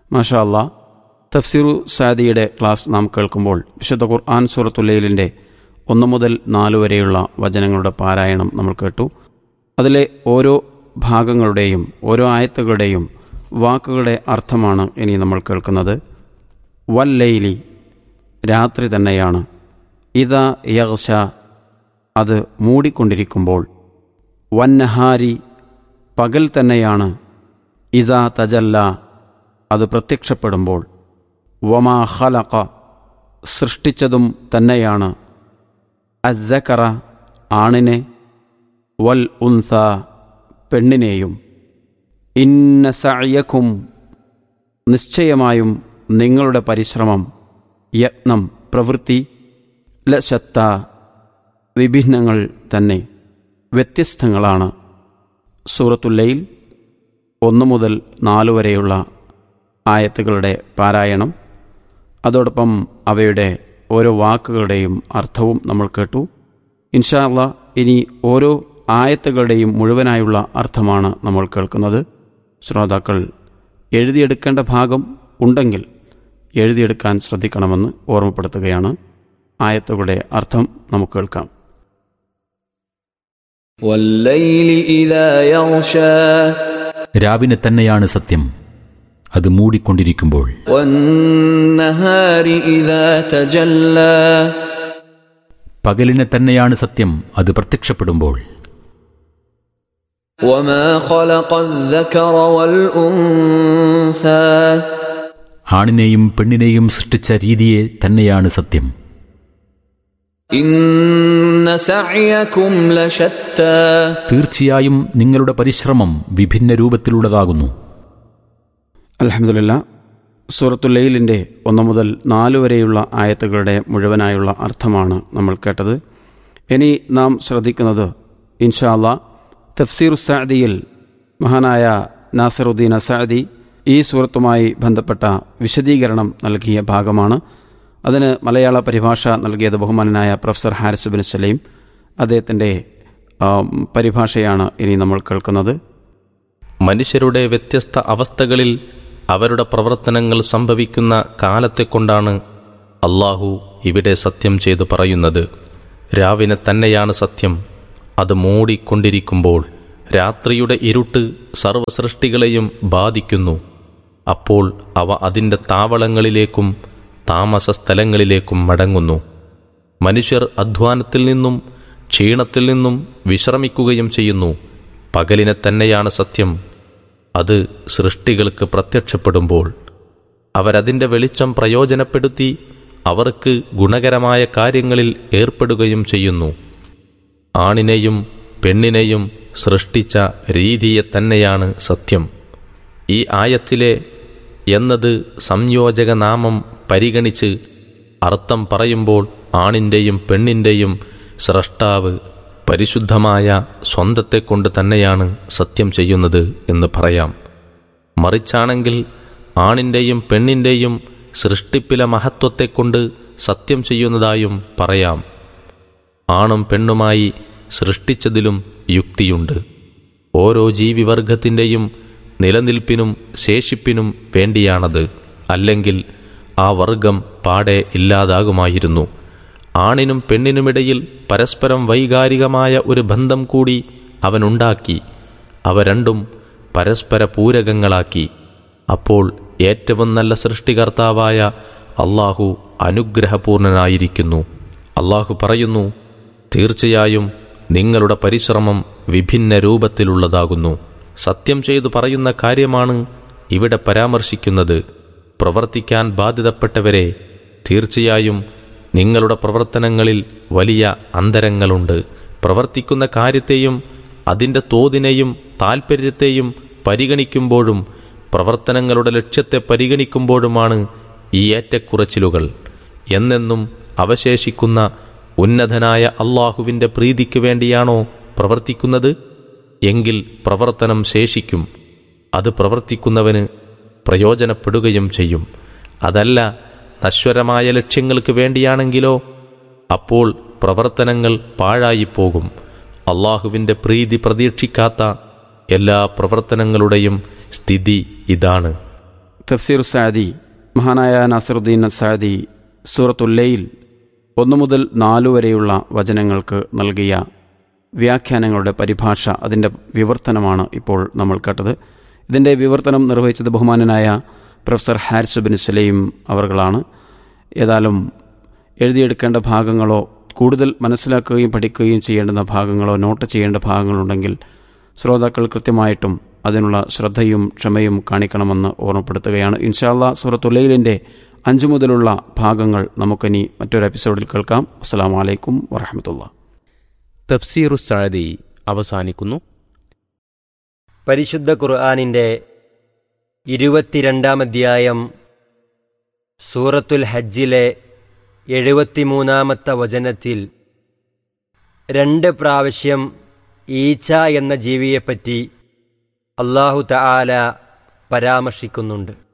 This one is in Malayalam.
മാഷാ അല്ലാ തഫ്സീറു സാദിയുടെ ക്ലാസ് നാം കേൾക്കുമ്പോൾ വിശുദ്ധ ഖുർആൻ സൂറത്തുല്ലയിലിൻ്റെ ഒന്ന് മുതൽ നാല് വരെയുള്ള വചനങ്ങളുടെ പാരായണം നമ്മൾ കേട്ടു അതിലെ ഓരോ ഭാഗങ്ങളുടെയും ഓരോ ആയത്തുകളുടെയും വാക്കുകളുടെ അർത്ഥമാണ് ഇനി നമ്മൾ കേൾക്കുന്നത് വല്ലൈലി രാത്രി തന്നെയാണ് ഇതാ യഗ്ഷ അത് മൂടിക്കൊണ്ടിരിക്കുമ്പോൾ വന്നഹാരി പകൽ തന്നെയാണ് ഇതാ തജല്ല അത് പ്രത്യക്ഷപ്പെടുമ്പോൾ വമാ ഖലഖ സൃഷ്ടിച്ചതും തന്നെയാണ് അസ്സക്കറ ആണിനെ വൽ ഉൻസ പെണ്ണിനെയും ഇന്ന സഅയക്കും നിശ്ചയമായും നിങ്ങളുടെ പരിശ്രമം യത്നം പ്രവൃത്തി ലശത്ത വിഭിന്നങ്ങൾ തന്നെ വ്യത്യസ്തങ്ങളാണ് സൂറത്തുല്ലയിൽ ഒന്ന് മുതൽ നാല് വരെയുള്ള ആയത്തുകളുടെ പാരായണം അതോടൊപ്പം അവയുടെ ഓരോ വാക്കുകളുടെയും അർത്ഥവും നമ്മൾ കേട്ടു ഇൻഷാ അള്ളാ ഇനി ഓരോ ആയത്തുകളുടെയും മുഴുവനായുള്ള അർത്ഥമാണ് നമ്മൾ കേൾക്കുന്നത് ശ്രോതാക്കൾ എഴുതിയെടുക്കേണ്ട ഭാഗം ഉണ്ടെങ്കിൽ എഴുതിയെടുക്കാൻ ശ്രദ്ധിക്കണമെന്ന് ഓർമ്മപ്പെടുത്തുകയാണ് ആയത്തുകളുടെ അർത്ഥം നമുക്ക് കേൾക്കാം والليل إذا يغشى രാവിനെ തന്നെയാണ് സത്യം അത് മൂടിക്കൊണ്ടിരിക്കുമ്പോൾ والنهار إذا تجلى പകലിനെ തന്നെയാണ് സത്യം അത് പ്രത്യക്ഷപ്പെടുമ്പോൾ وما خلق الذكر والأنثى ആണിനെയും പെണ്ണിനെയും സൃഷ്ടിച്ച രീതിയെ തന്നെയാണ് സത്യം إن سعيكم لشتى തീർച്ചയായും നിങ്ങളുടെ പരിശ്രമം വിഭിന്ന രൂപത്തിലുള്ളതാകുന്നു അലഹമുല്ല സൂറത്തുല്ലയിലിൻ്റെ ഒന്ന് മുതൽ നാല് വരെയുള്ള ആയത്തുകളുടെ മുഴുവനായുള്ള അർത്ഥമാണ് നമ്മൾ കേട്ടത് ഇനി നാം ശ്രദ്ധിക്കുന്നത് ഇൻഷാ അല്ലാ തഫ്സീർ സാദിയിൽ മഹാനായ നാസറുദ്ദീൻ അസാദി ഈ സൂറത്തുമായി ബന്ധപ്പെട്ട വിശദീകരണം നൽകിയ ഭാഗമാണ് അതിന് മലയാള പരിഭാഷ നൽകിയത് ബഹുമാനനായ പ്രൊഫസർ ഹാരിസ് ബിൻ സലീം അദ്ദേഹത്തിൻ്റെ പരിഭാഷയാണ് ഇനി നമ്മൾ കേൾക്കുന്നത് മനുഷ്യരുടെ വ്യത്യസ്ത അവസ്ഥകളിൽ അവരുടെ പ്രവർത്തനങ്ങൾ സംഭവിക്കുന്ന കാലത്തെക്കൊണ്ടാണ് അള്ളാഹു ഇവിടെ സത്യം ചെയ്തു പറയുന്നത് രാവിനെ തന്നെയാണ് സത്യം അത് മൂടിക്കൊണ്ടിരിക്കുമ്പോൾ രാത്രിയുടെ ഇരുട്ട് സർവസൃഷ്ടികളെയും ബാധിക്കുന്നു അപ്പോൾ അവ അതിൻ്റെ താവളങ്ങളിലേക്കും താമസ സ്ഥലങ്ങളിലേക്കും മടങ്ങുന്നു മനുഷ്യർ അധ്വാനത്തിൽ നിന്നും ക്ഷീണത്തിൽ നിന്നും വിശ്രമിക്കുകയും ചെയ്യുന്നു പകലിനെ തന്നെയാണ് സത്യം അത് സൃഷ്ടികൾക്ക് പ്രത്യക്ഷപ്പെടുമ്പോൾ അവരതിൻ്റെ വെളിച്ചം പ്രയോജനപ്പെടുത്തി അവർക്ക് ഗുണകരമായ കാര്യങ്ങളിൽ ഏർപ്പെടുകയും ചെയ്യുന്നു ആണിനെയും പെണ്ണിനെയും സൃഷ്ടിച്ച രീതിയെ തന്നെയാണ് സത്യം ഈ ആയത്തിലെ എന്നത് സംയോജക നാമം പരിഗണിച്ച് അർത്ഥം പറയുമ്പോൾ ആണിൻ്റെയും പെണ്ണിൻ്റെയും സ്രഷ്ടാവ് പരിശുദ്ധമായ സ്വന്തത്തെക്കൊണ്ട് തന്നെയാണ് സത്യം ചെയ്യുന്നത് എന്ന് പറയാം മറിച്ചാണെങ്കിൽ ആണിൻ്റെയും പെണ്ണിൻ്റെയും സൃഷ്ടിപ്പിലെ മഹത്വത്തെക്കൊണ്ട് സത്യം ചെയ്യുന്നതായും പറയാം ആണും പെണ്ണുമായി സൃഷ്ടിച്ചതിലും യുക്തിയുണ്ട് ഓരോ ജീവിവർഗത്തിൻ്റെയും നിലനിൽപ്പിനും ശേഷിപ്പിനും വേണ്ടിയാണത് അല്ലെങ്കിൽ ആ വർഗം പാടെ ഇല്ലാതാകുമായിരുന്നു ആണിനും പെണ്ണിനുമിടയിൽ പരസ്പരം വൈകാരികമായ ഒരു ബന്ധം കൂടി അവനുണ്ടാക്കി അവ രണ്ടും പരസ്പര പൂരകങ്ങളാക്കി അപ്പോൾ ഏറ്റവും നല്ല സൃഷ്ടികർത്താവായ അള്ളാഹു അനുഗ്രഹപൂർണനായിരിക്കുന്നു അള്ളാഹു പറയുന്നു തീർച്ചയായും നിങ്ങളുടെ പരിശ്രമം വിഭിന്ന രൂപത്തിലുള്ളതാകുന്നു സത്യം ചെയ്തു പറയുന്ന കാര്യമാണ് ഇവിടെ പരാമർശിക്കുന്നത് പ്രവർത്തിക്കാൻ ബാധ്യതപ്പെട്ടവരെ തീർച്ചയായും നിങ്ങളുടെ പ്രവർത്തനങ്ങളിൽ വലിയ അന്തരങ്ങളുണ്ട് പ്രവർത്തിക്കുന്ന കാര്യത്തെയും അതിൻ്റെ തോതിനെയും താൽപ്പര്യത്തെയും പരിഗണിക്കുമ്പോഴും പ്രവർത്തനങ്ങളുടെ ലക്ഷ്യത്തെ പരിഗണിക്കുമ്പോഴുമാണ് ഈ ഏറ്റക്കുറച്ചിലുകൾ എന്നെന്നും അവശേഷിക്കുന്ന ഉന്നതനായ അള്ളാഹുവിൻ്റെ പ്രീതിക്ക് വേണ്ടിയാണോ പ്രവർത്തിക്കുന്നത് എങ്കിൽ പ്രവർത്തനം ശേഷിക്കും അത് പ്രവർത്തിക്കുന്നവന് പ്രയോജനപ്പെടുകയും ചെയ്യും അതല്ല നശ്വരമായ ലക്ഷ്യങ്ങൾക്ക് വേണ്ടിയാണെങ്കിലോ അപ്പോൾ പ്രവർത്തനങ്ങൾ പാഴായിപ്പോകും അള്ളാഹുവിൻ്റെ പ്രീതി പ്രതീക്ഷിക്കാത്ത എല്ലാ പ്രവർത്തനങ്ങളുടെയും സ്ഥിതി ഇതാണ് തഫ്സീർ സാദി മഹാനായ നസറുദ്ദീൻ സാദി സൂറത്തുല്ലയിൽ ഒന്നു മുതൽ നാലു വരെയുള്ള വചനങ്ങൾക്ക് നൽകിയ വ്യാഖ്യാനങ്ങളുടെ പരിഭാഷ അതിൻ്റെ വിവർത്തനമാണ് ഇപ്പോൾ നമ്മൾ കേട്ടത് ഇതിൻ്റെ വിവർത്തനം നിർവഹിച്ചത് ബഹുമാനനായ പ്രൊഫസർ ഹാരിസ് ബിൻ സലീം അവർകളാണ് ഏതായാലും എഴുതിയെടുക്കേണ്ട ഭാഗങ്ങളോ കൂടുതൽ മനസ്സിലാക്കുകയും പഠിക്കുകയും ചെയ്യേണ്ടുന്ന ഭാഗങ്ങളോ നോട്ട് ചെയ്യേണ്ട ഭാഗങ്ങളുണ്ടെങ്കിൽ ശ്രോതാക്കൾ കൃത്യമായിട്ടും അതിനുള്ള ശ്രദ്ധയും ക്ഷമയും കാണിക്കണമെന്ന് ഓർമ്മപ്പെടുത്തുകയാണ് ഇൻഷാല്ല സൂറത്തുലയിലിൻ്റെ അഞ്ചു മുതലുള്ള ഭാഗങ്ങൾ നമുക്കിനി മറ്റൊരു എപ്പിസോഡിൽ കേൾക്കാം അസ്സാം വലൈക്കും വറഹമത്തുള്ള തഫ്സീറു സഅദി അവസാനിക്കുന്നു പരിശുദ്ധ ഖുർആാനിൻ്റെ ഇരുപത്തിരണ്ടാം അധ്യായം സൂറത്തുൽ ഹജ്ജിലെ എഴുപത്തിമൂന്നാമത്തെ വചനത്തിൽ രണ്ട് പ്രാവശ്യം ഈച്ച എന്ന ജീവിയെപ്പറ്റി അള്ളാഹു തആല പരാമർശിക്കുന്നുണ്ട്